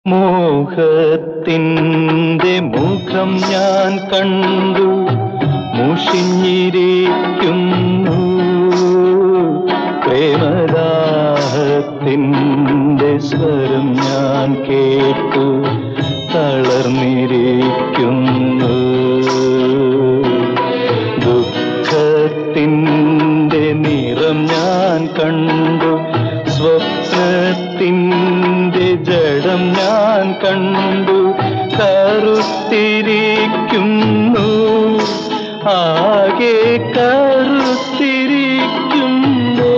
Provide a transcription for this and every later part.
മോഹത്തിൻ്റെ മുഖം ഞാൻ കണ്ടു മുഷിഞ്ഞിരിക്കുന്നു പ്രേമദാഹത്തിൻ്റെ സ്വരം ഞാൻ കേട്ടു തളർന്നിരിക്കുന്നു ദുഃഖത്തിൻ്റെ നിറം ഞാൻ കണ്ടു സ്വപ്നത്തിൻ്റെ ജഡം ഞാൻ കണ്ടു കറുത്തിരിക്കുന്നു ആകെ കറുത്തിരിക്കുന്നു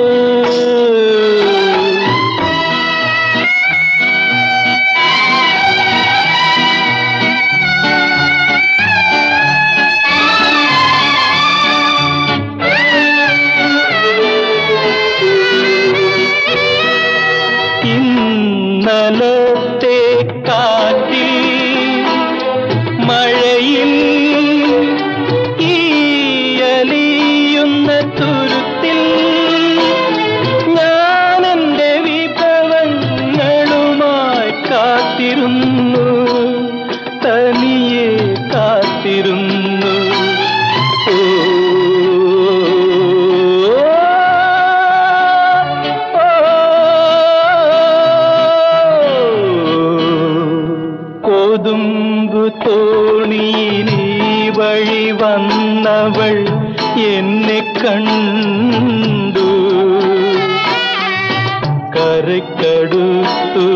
ഇന്നലത്തെ കാറ്റിൽ മഴയിൽ ഈയലിയുന്ന തുരുത്തിൽ ഞാൻ എൻ്റെ വിഭവങ്ങളുമായി കാത്തിരുന്നു തനിയെ കാത്തിരുന്നു ഓ, കൊതുമ്പു തോണിയിലീ വഴി വന്നവൾ എന്നെ കണ്ടു കരക്കടുത്തു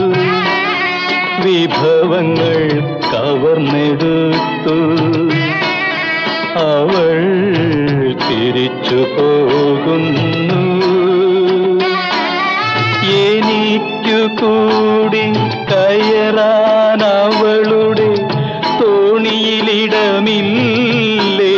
വിഭവങ്ങൾ കവർന്നെടുത്തു അവൾ തിരിച്ചു പോകുന്നു എനിക്കു കൂടി കയറാൻ അവളുടെ തോണിയിലിടമില്ലേ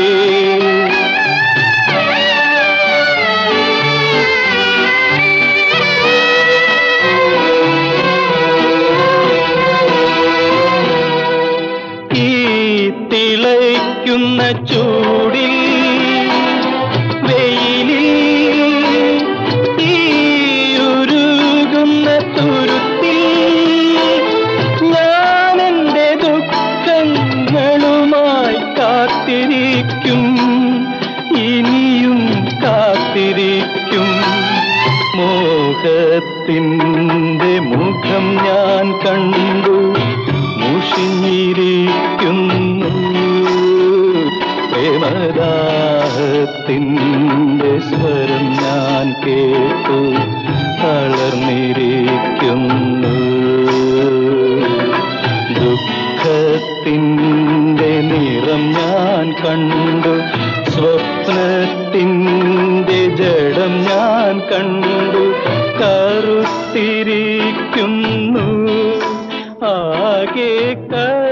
ഈ തിളയ്ക്കുന്ന ചൂടിൽ വെയിലിൽ ഈ ഉരുകുന്ന തുരുത്തിൽ ഞാൻ എൻ്റെ ദുഃഖങ്ങളുമായി കാത്തിരിക്കും ഇനിയും കാത്തിരിക്കും മോഹത്തിൻ്റെ മുഖം ഞാൻ കണ്ടു മുഷിഞ്ഞിരിക്കുന്നു പ്രേമദാഹത്തിൻ്റെ സ്വരം ഞാൻ കേട്ടു തളർന്നിരിക്കുന്നു ദുഃഖത്തിൻ്റെ നിറം ഞാൻ കണ്ടു സ്വപ്നത്തിൻ്റെ ജഡം ഞാൻ കണ്ടു കറുത്തിരിക്കുന്നു ആകെ കരു